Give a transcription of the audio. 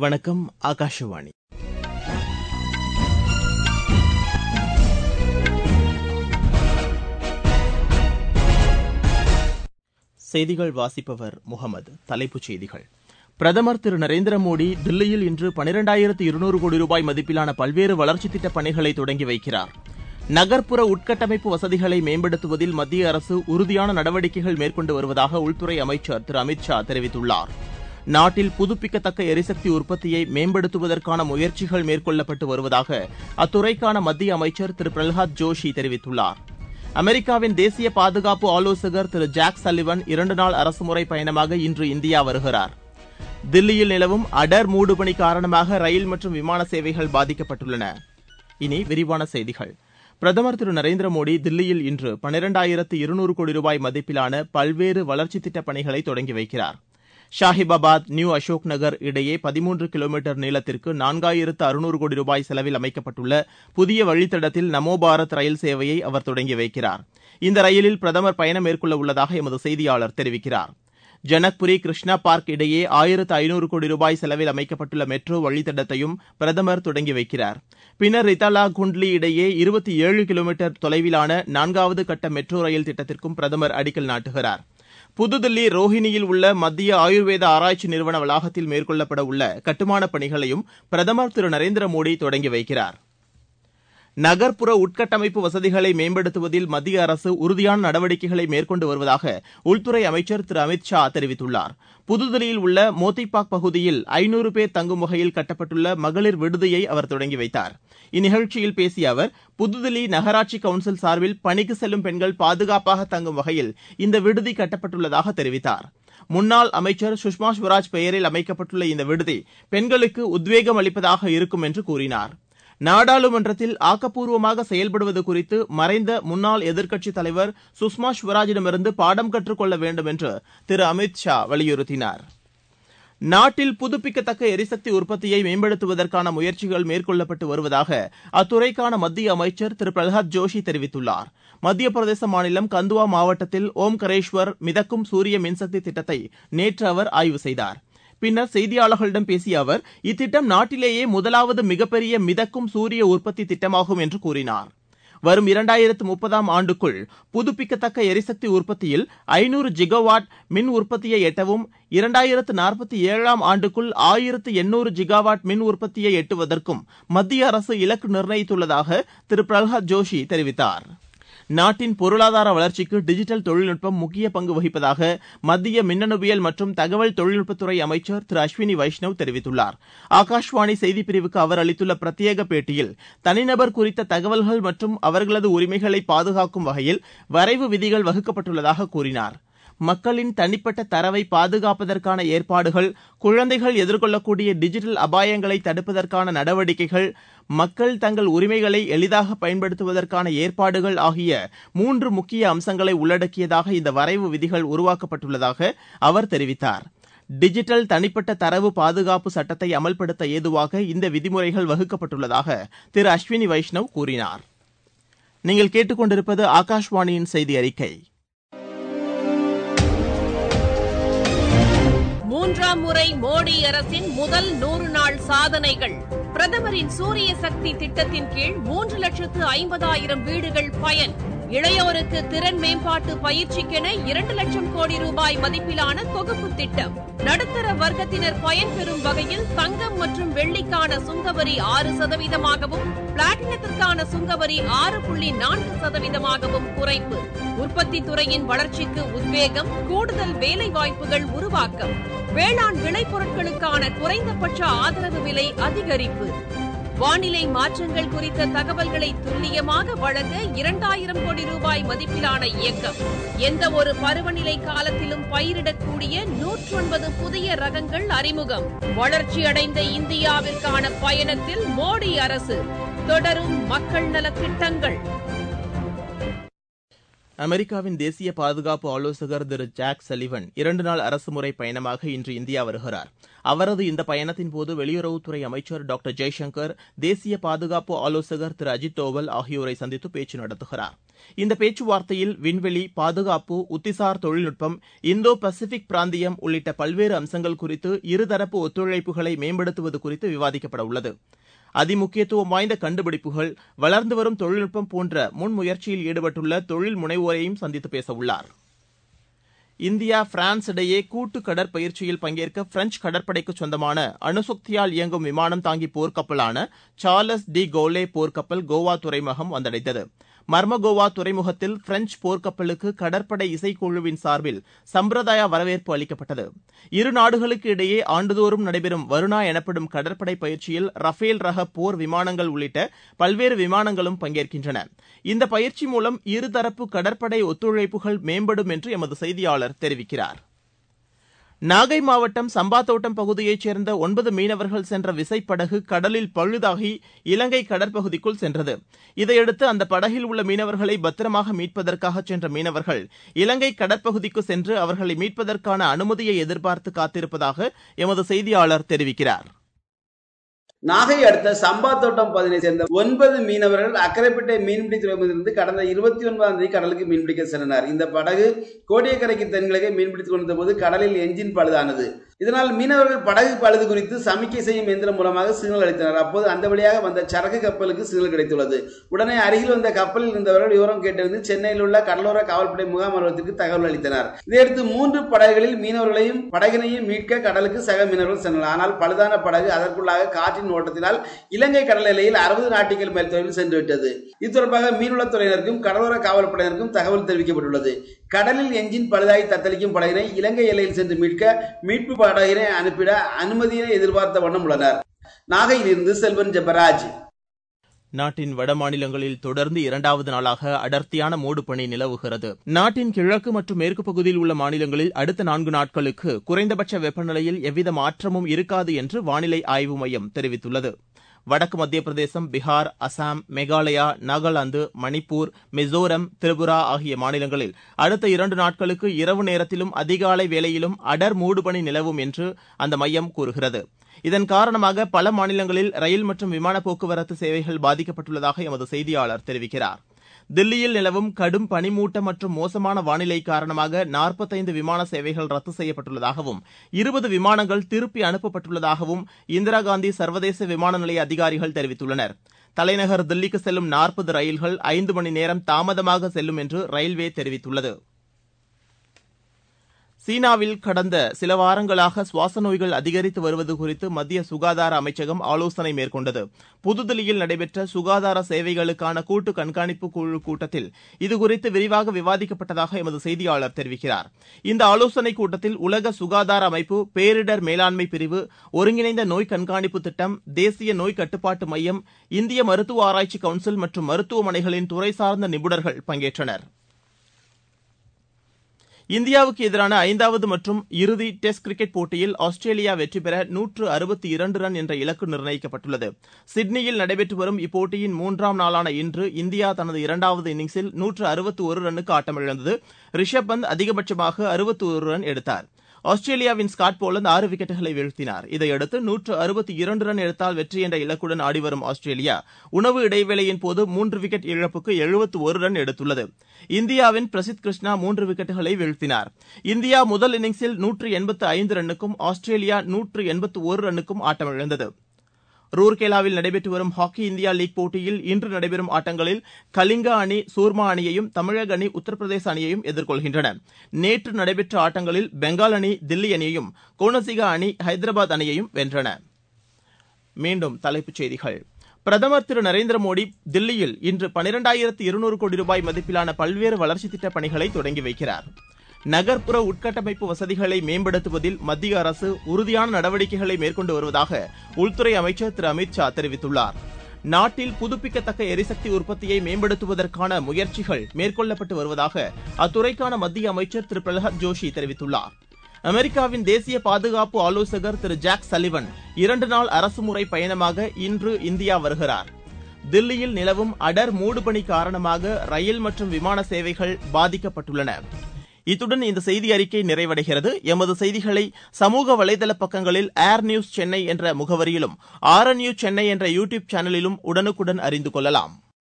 வணக்கம் ஆகாஷவாணி செய்திகள் வாசிப்பவர் முகமது தலைப்புச் செய்திகள் பிரதமர் திரு நரேந்திர மோடி தில்லியில் இன்று பனிரெண்டாயிரத்து இருநூறு கோடி ரூபாய் மதிப்பிலான பல்வேறு வளர்ச்சித் திட்டப் பணிகளை தொடங்கி வைக்கிறார் நகர்ப்புற உட்கட்டமைப்பு வசதிகளை மேம்படுத்துவதில் மத்திய அரசு உறுதியான நடவடிக்கைகள் மேற்கொண்டு வருவதாக உள்துறை அமைச்சர் திரு அமித் ஷா தெரிவித்துள்ளார் நாட்டில் புதுப்பிக்கத்தக்க எரிசக்தி உற்பத்தியை மேம்படுத்துவதற்கான முயற்சிகள் மேற்கொள்ளப்பட்டு வருவதாக அத்துறைக்கான மத்திய அமைச்சர் திரு பிரல்ஹாத் ஜோஷி தெரிவித்துள்ளார் அமெரிக்காவின் தேசிய பாதுகாப்பு ஆலோசகர் திரு ஜாக் சல்லிவன் இரண்டு நாள் அரசுமுறை பயணமாக இன்று இந்தியா வருகிறார் தில்லியில் நிலவும் அடர் மூடுபனி காரணமாக ரயில் மற்றும் விமான சேவைகள் பாதிக்கப்பட்டுள்ளன இனி விரிவான செய்திகள் பிரதமர் திரு நரேந்திர மோடி தில்லியில் இன்று பனிரெண்டாயிரத்து இருநூறு கோடி ரூபாய் மதிப்பிலான பல்வேறு வளர்ச்சித் திட்டப் பணிகளை தொடங்கி வைக்கிறார் ஷாஹிபாபாத் நியூ அசோக் நகர் இடையே பதிமூன்று கிலோமீட்டர் நீளத்திற்கு நான்காயிரத்து அறுநூறு கோடி ரூபாய் செலவில் அமைக்கப்பட்டுள்ள புதிய வழித்தடத்தில் நமோ பாரத் ரயில் சேவையை அவர் தொடங்கி வைக்கிறார் இந்த ரயிலில் பிரதமர் பயணம் மேற்கொள்ள உள்ளதாக எமது செய்தியாளர் தெரிவிக்கிறார் ஜனக்புரி கிருஷ்ணா பார்க் இடையே ஆயிரத்து ஐநூறு கோடி ரூபாய் செலவில் அமைக்கப்பட்டுள்ள மெட்ரோ வழித்தடத்தையும் பிரதமர் தொடங்கி வைக்கிறார் பின்னர் ரித்தாலா குண்ட்லி இடையே இருபத்தி ஏழு கிலோமீட்டர் தொலைவிலான நான்காவது கட்ட மெட்ரோ ரயில் திட்டத்திற்கும் பிரதமர் அடிக்கல் நாட்டுகிறார் புதுதில்லி ரோஹினியில் உள்ள மத்திய ஆயுர்வேத ஆராய்ச்சி நிறுவன வளாகத்தில் மேற்கொள்ளப்பட உள்ள கட்டுமானப் பணிகளையும் பிரதமர் திரு நரேந்திர மோடி தொடங்கி வைக்கிறார் நகர்ப்புற உட்கட்டமைப்பு வசதிகளை மேம்படுத்துவதில் மத்திய அரசு உறுதியான நடவடிக்கைகளை மேற்கொண்டு வருவதாக உள்துறை அமைச்சர் திரு அமித் ஷா தெரிவித்துள்ளார் புதுதில்லியில் உள்ள மோத்திபாக் பகுதியில் ஐநூறு பேர் தங்கும் வகையில் கட்டப்பட்டுள்ள மகளிர் விடுதியை அவர் தொடங்கி வைத்தார் இந்நிகழ்ச்சியில் பேசிய அவர் புதுதில்லி நகராட்சி கவுன்சில் சார்பில் பணிக்கு செல்லும் பெண்கள் பாதுகாப்பாக தங்கும் வகையில் இந்த விடுதி கட்டப்பட்டுள்ளதாக தெரிவித்தார் முன்னாள் அமைச்சர் சுஷ்மா ஸ்வராஜ் பெயரில் அமைக்கப்பட்டுள்ள இந்த விடுதி பெண்களுக்கு உத்வேகம் அளிப்பதாக இருக்கும் என்று கூறினார் நாடாளுமன்றத்தில் ஆக்கப்பூர்வமாக செயல்படுவது குறித்து மறைந்த முன்னாள் எதிர்க்கட்சித் தலைவர் சுஷ்மா ஸ்வராஜிடமிருந்து பாடம் கற்றுக்கொள்ள வேண்டும் என்று திரு அமித் ஷா வலியுறுத்தினார் நாட்டில் புதுப்பிக்கத்தக்க எரிசக்தி உற்பத்தியை மேம்படுத்துவதற்கான முயற்சிகள் மேற்கொள்ளப்பட்டு வருவதாக அத்துறைக்கான மத்திய அமைச்சர் திரு பிரல்ஹாத் ஜோஷி தெரிவித்துள்ளார் மத்திய பிரதேச மாநிலம் கந்துவா மாவட்டத்தில் ஓம்கரேஸ்வர் மிதக்கும் சூரிய மின்சக்தி திட்டத்தை நேற்று அவர் ஆய்வு செய்தார் பின்னர் செய்தியாளர்களிடம் பேசிய அவர் இத்திட்டம் நாட்டிலேயே முதலாவது மிகப்பெரிய மிதக்கும் சூரிய உற்பத்தி திட்டமாகும் என்று கூறினார் வரும் இரண்டாயிரத்து முப்பதாம் ஆண்டுக்குள் புதுப்பிக்கத்தக்க எரிசக்தி உற்பத்தியில் ஐநூறு ஜிகாவாட் மின் உற்பத்தியை எட்டவும் இரண்டாயிரத்து நாற்பத்தி ஏழாம் ஆண்டுக்குள் ஆயிரத்து எண்ணூறு ஜிகாவாட் மின் உற்பத்தியை எட்டுவதற்கும் மத்திய அரசு இலக்கு நிர்ணயித்துள்ளதாக திரு பிரல்ஹாத் ஜோஷி தெரிவித்தார் நாட்டின் பொருளாதார வளர்ச்சிக்கு டிஜிட்டல் தொழில்நுட்பம் முக்கிய பங்கு வகிப்பதாக மத்திய மின்னணுவியல் மற்றும் தகவல் தொழில்நுட்பத்துறை அமைச்சர் திரு அஸ்வினி வைஷ்ணவ் தெரிவித்துள்ளார் ஆகாஷ்வாணி செய்திப்பிரிவுக்கு அவர் அளித்துள்ள பிரத்யேக பேட்டியில் தனிநபர் குறித்த தகவல்கள் மற்றும் அவர்களது உரிமைகளை பாதுகாக்கும் வகையில் வரைவு விதிகள் வகுக்கப்பட்டுள்ளதாக கூறினார் மக்களின் தனிப்பட்ட தரவை பாதுகாப்பதற்கான ஏற்பாடுகள் குழந்தைகள் எதிர்கொள்ளக்கூடிய டிஜிட்டல் அபாயங்களை தடுப்பதற்கான நடவடிக்கைகள் மக்கள் தங்கள் உரிமைகளை எளிதாக பயன்படுத்துவதற்கான ஏற்பாடுகள் ஆகிய மூன்று முக்கிய அம்சங்களை உள்ளடக்கியதாக இந்த வரைவு விதிகள் உருவாக்கப்பட்டுள்ளதாக அவர் தெரிவித்தார் டிஜிட்டல் தனிப்பட்ட தரவு பாதுகாப்பு சட்டத்தை அமல்படுத்த ஏதுவாக இந்த விதிமுறைகள் வகுக்கப்பட்டுள்ளதாக திரு அஸ்வினி வைஷ்ணவ் கூறினார் நீங்கள் கேட்டுக்கொண்டிருப்பது ஆகாஷ்வாணியின் செய்தி அறிக்கை மூன்றாம் முறை மோடி அரசின் முதல் நூறு நாள் சாதனைகள் பிரதமரின் சூரிய சக்தி திட்டத்தின் கீழ் மூன்று லட்சத்து ஐம்பதாயிரம் வீடுகள் பயன் இளையோருக்கு திறன் மேம்பாட்டு பயிற்சிக்கென இரண்டு லட்சம் கோடி ரூபாய் மதிப்பிலான தொகுப்பு திட்டம் நடுத்தர வர்க்கத்தினர் பயன்பெறும் வகையில் தங்கம் மற்றும் வெள்ளிக்கான சுங்கவரி ஆறு சதவீதமாகவும் பிளாட்டினத்திற்கான சுங்கவரி ஆறு புள்ளி நான்கு சதவீதமாகவும் குறைப்பு உற்பத்தி துறையின் வளர்ச்சிக்கு உத்வேகம் கூடுதல் வேலை வாய்ப்புகள் உருவாக்கம் வேளாண் விளைபொருட்களுக்கான குறைந்தபட்ச ஆதரவு விலை அதிகரிப்பு வானிலை மாற்றங்கள் குறித்த தகவல்களை துல்லியமாக வழங்க இரண்டாயிரம் கோடி ரூபாய் மதிப்பிலான இயக்கம் எந்த ஒரு பருவநிலை காலத்திலும் பயிரிடக்கூடிய நூற்றொன்பது புதிய ரகங்கள் அறிமுகம் வளர்ச்சியடைந்த இந்தியாவிற்கான பயணத்தில் மோடி அரசு தொடரும் மக்கள் நலத் திட்டங்கள் அமெரிக்காவின் தேசிய பாதுகாப்பு ஆலோசகர் திரு ஜாக் சலிவன் இரண்டு நாள் அரசுமுறை பயணமாக இன்று இந்தியா வருகிறார் அவரது இந்த பயணத்தின்போது வெளியுறவுத்துறை அமைச்சர் டாக்டர் ஜெய்சங்கர் தேசிய பாதுகாப்பு ஆலோசகர் திரு அஜித் தோவல் ஆகியோரை சந்தித்து பேச்சு நடத்துகிறார் இந்த பேச்சுவார்த்தையில் விண்வெளி பாதுகாப்பு உத்திசார் தொழில்நுட்பம் இந்தோ பசிபிக் பிராந்தியம் உள்ளிட்ட பல்வேறு அம்சங்கள் குறித்து இருதரப்பு ஒத்துழைப்புகளை மேம்படுத்துவது குறித்து விவாதிக்கப்பட உள்ளது அதிமுக்கியத்துவம் வாய்ந்த கண்டுபிடிப்புகள் வளர்ந்து வரும் தொழில்நுட்பம் போன்ற முன்முயற்சியில் ஈடுபட்டுள்ள தொழில் முனைவோரையும் சந்தித்து பேசவுள்ளார் இந்தியா பிரான்ஸ் இடையே கூட்டு கடற்பயிற்சியில் பங்கேற்க பிரெஞ்ச் கடற்படைக்கு சொந்தமான அணுசக்தியால் இயங்கும் விமானம் தாங்கி போர்க்கப்பலான சார்லஸ் டி கோலே போர்க்கப்பல் கோவா துறைமுகம் வந்தடைந்தது மர்மகோவா துறைமுகத்தில் பிரெஞ்ச் போர்க்கப்பலுக்கு கடற்படை இசைக்குழுவின் சார்பில் சம்பிரதாய வரவேற்பு அளிக்கப்பட்டது இரு நாடுகளுக்கு இடையே ஆண்டுதோறும் நடைபெறும் வருணா எனப்படும் கடற்படை பயிற்சியில் ரஃபேல் ரக போர் விமானங்கள் உள்ளிட்ட பல்வேறு விமானங்களும் பங்கேற்கின்றன இந்த பயிற்சி மூலம் இருதரப்பு கடற்படை ஒத்துழைப்புகள் மேம்படும் என்று எமது செய்தியாளர் தெரிவிக்கிறார் நாகை மாவட்டம் சம்பாத்தோட்டம் பகுதியைச் சேர்ந்த ஒன்பது மீனவர்கள் சென்ற விசைப்படகு கடலில் பழுதாகி இலங்கை கடற்பகுதிக்குள் சென்றது இதையடுத்து அந்த படகில் உள்ள மீனவர்களை பத்திரமாக மீட்பதற்காக சென்ற மீனவர்கள் இலங்கை கடற்பகுதிக்கு சென்று அவர்களை மீட்பதற்கான அனுமதியை எதிர்பார்த்து காத்திருப்பதாக எமது செய்தியாளர் தெரிவிக்கிறார் நாகை அடுத்த சம்பாத்தோட்டம் பகுதியை சேர்ந்த ஒன்பது மீனவர்கள் அக்கரைப்பேட்டை மீன்பிடி துறைமுகத்திலிருந்து கடந்த இருபத்தி ஒன்பதாம் தேதி கடலுக்கு மீன்பிடிக்க சென்றனர் இந்த படகு கோடியக்கரைக்கு தென்கிழக்கே மீன்பிடித்துக் கொண்டிருந்த போது கடலில் எஞ்சின் பழுதானது இதனால் மீனவர்கள் படகு பழுது குறித்து சமிக்கை செய்யும் இயந்திரம் மூலமாக சிக்னல் அளித்தனர் அப்போது அந்த வழியாக வந்த சரக்கு கப்பலுக்கு சிக்னல் கிடைத்துள்ளது உடனே அருகில் வந்த கப்பலில் இருந்தவர்கள் விவரம் கேட்டறிந்து சென்னையில் உள்ள கடலோர காவல்படை முகாம் அலுவலகத்திற்கு தகவல் அளித்தனர் இதையடுத்து மூன்று படகுகளில் மீனவர்களையும் படகினையும் மீட்க கடலுக்கு சக மீனவர்கள் சென்றனர் ஆனால் பழுதான படகு அதற்குள்ளாக காற்றின் ஓட்டத்தினால் இலங்கை கடல் எல்லையில் அறுபது நாட்டிகள் மேல் தொலைவில் சென்று விட்டது இது தொடர்பாக மீன்வளத்துறையினருக்கும் கடலோர காவல்படையினருக்கும் தகவல் தெரிவிக்கப்பட்டுள்ளது கடலில் எஞ்சின் பழுதாகி தத்தளிக்கும் படகினை இலங்கை எல்லையில் சென்று மீட்க மீட்பு படகினை அனுப்பிட அனுமதியினை எதிர்பார்த்த வண்ணம் உள்ளனர் நாகையிலிருந்து செல்வன் ஜெபராஜ் நாட்டின் வட மாநிலங்களில் தொடர்ந்து இரண்டாவது நாளாக அடர்த்தியான மூடுபனி நிலவுகிறது நாட்டின் கிழக்கு மற்றும் மேற்கு பகுதியில் உள்ள மாநிலங்களில் அடுத்த நான்கு நாட்களுக்கு குறைந்தபட்ச வெப்பநிலையில் எவ்வித மாற்றமும் இருக்காது என்று வானிலை ஆய்வு மையம் தெரிவித்துள்ளது வடக்கு மத்திய பிரதேசம் பீகார் அசாம் மேகாலயா நாகாலாந்து மணிப்பூர் மிசோரம் திரிபுரா ஆகிய மாநிலங்களில் அடுத்த இரண்டு நாட்களுக்கு இரவு நேரத்திலும் அதிகாலை வேளையிலும் அடர் மூடுபனி நிலவும் என்று அந்த மையம் கூறுகிறது இதன் காரணமாக பல மாநிலங்களில் ரயில் மற்றும் விமான போக்குவரத்து சேவைகள் பாதிக்கப்பட்டுள்ளதாக எமது செய்தியாளர் தெரிவிக்கிறார் தில்லியில் நிலவும் கடும் பனிமூட்டம் மற்றும் மோசமான வானிலை காரணமாக நாற்பத்தைந்து விமான சேவைகள் ரத்து செய்யப்பட்டுள்ளதாகவும் இருபது விமானங்கள் திருப்பி அனுப்பப்பட்டுள்ளதாகவும் இந்திரா காந்தி சர்வதேச விமான நிலைய அதிகாரிகள் தெரிவித்துள்ளனர் தலைநகர் தில்லிக்கு செல்லும் நாற்பது ரயில்கள் ஐந்து மணி நேரம் தாமதமாக செல்லும் என்று ரயில்வே தெரிவித்துள்ளது சீனாவில் கடந்த சில வாரங்களாக சுவாச நோய்கள் அதிகரித்து வருவது குறித்து மத்திய சுகாதார அமைச்சகம் ஆலோசனை மேற்கொண்டது புதுதில்லியில் நடைபெற்ற சுகாதார சேவைகளுக்கான கூட்டு கண்காணிப்பு குழு கூட்டத்தில் இதுகுறித்து விரிவாக விவாதிக்கப்பட்டதாக எமது செய்தியாளர் தெரிவிக்கிறார் இந்த ஆலோசனைக் கூட்டத்தில் உலக சுகாதார அமைப்பு பேரிடர் மேலாண்மை பிரிவு ஒருங்கிணைந்த நோய் கண்காணிப்பு திட்டம் தேசிய நோய் கட்டுப்பாட்டு மையம் இந்திய மருத்துவ ஆராய்ச்சி கவுன்சில் மற்றும் மருத்துவமனைகளின் துறை சார்ந்த நிபுணர்கள் பங்கேற்றனர் இந்தியாவுக்கு எதிரான ஐந்தாவது மற்றும் இறுதி டெஸ்ட் கிரிக்கெட் போட்டியில் ஆஸ்திரேலியா வெற்றி பெற நூற்று அறுபத்தி இரண்டு ரன் என்ற இலக்கு நிர்ணயிக்கப்பட்டுள்ளது சிட்னியில் நடைபெற்று வரும் இப்போட்டியின் மூன்றாம் நாளான இன்று இந்தியா தனது இரண்டாவது இன்னிங்ஸில் நூற்று அறுபத்தி ஒரு ரன்னுக்கு ஆட்டமிழந்தது ரிஷப் பந்த் அதிகபட்சமாக அறுபத்தி ஒரு ரன் எடுத்தார் ஆஸ்திரேலியாவின் ஸ்காட் போலந்து ஆறு விக்கெட்டுகளை வீழ்த்தினார் இதையடுத்து நூற்று அறுபத்தி இரண்டு ரன் எடுத்தால் வெற்றி என்ற இலக்குடன் ஆடிவரும் ஆஸ்திரேலியா உணவு இடைவேளையின் போது மூன்று விக்கெட் இழப்புக்கு எழுபத்து ஒரு ரன் எடுத்துள்ளது இந்தியாவின் பிரசித் கிருஷ்ணா மூன்று விக்கெட்டுகளை வீழ்த்தினார் இந்தியா முதல் இன்னிங்ஸில் நூற்று எண்பத்து ஐந்து ரன்னுக்கும் ஆஸ்திரேலியா நூற்று எண்பத்து ஒரு ரன்னுக்கும் ஆட்டமிழந்தது ரூர்கேலாவில் நடைபெற்று வரும் ஹாக்கி இந்தியா லீக் போட்டியில் இன்று நடைபெறும் ஆட்டங்களில் கலிங்கா அணி சூர்மா அணியையும் தமிழக அணி உத்தரப்பிரதேச அணியையும் எதிர்கொள்கின்றன நேற்று நடைபெற்ற ஆட்டங்களில் பெங்கால் அணி தில்லி அணியையும் கோனசிகா அணி ஹைதராபாத் அணியையும் வென்றன மீண்டும் தலைப்புச் செய்திகள் பிரதமர் திரு நரேந்திர மோடி தில்லியில் இன்று பனிரெண்டாயிரத்து இருநூறு கோடி ரூபாய் மதிப்பிலான பல்வேறு வளர்ச்சித் திட்டப் பணிகளை தொடங்கி வைக்கிறார் நகர்ப்புற உட்கட்டமைப்பு வசதிகளை மேம்படுத்துவதில் மத்திய அரசு உறுதியான நடவடிக்கைகளை மேற்கொண்டு வருவதாக உள்துறை அமைச்சர் திரு அமித் ஷா தெரிவித்துள்ளார் நாட்டில் புதுப்பிக்கத்தக்க எரிசக்தி உற்பத்தியை மேம்படுத்துவதற்கான முயற்சிகள் மேற்கொள்ளப்பட்டு வருவதாக அத்துறைக்கான மத்திய அமைச்சர் திரு பிரகலாத் ஜோஷி தெரிவித்துள்ளார் அமெரிக்காவின் தேசிய பாதுகாப்பு ஆலோசகர் திரு ஜாக் சலிவன் இரண்டு நாள் அரசுமுறை பயணமாக இன்று இந்தியா வருகிறார் தில்லியில் நிலவும் அடர் மூடுபனி காரணமாக ரயில் மற்றும் விமான சேவைகள் பாதிக்கப்பட்டுள்ளன இத்துடன் இந்த செய்தி அறிக்கை நிறைவடைகிறது எமது செய்திகளை சமூக வலைதள பக்கங்களில் ஏர் நியூஸ் சென்னை என்ற முகவரியிலும் ஆர் நியூஸ் சென்னை என்ற யூ டியூப் சேனலிலும் உடனுக்குடன் அறிந்து கொள்ளலாம்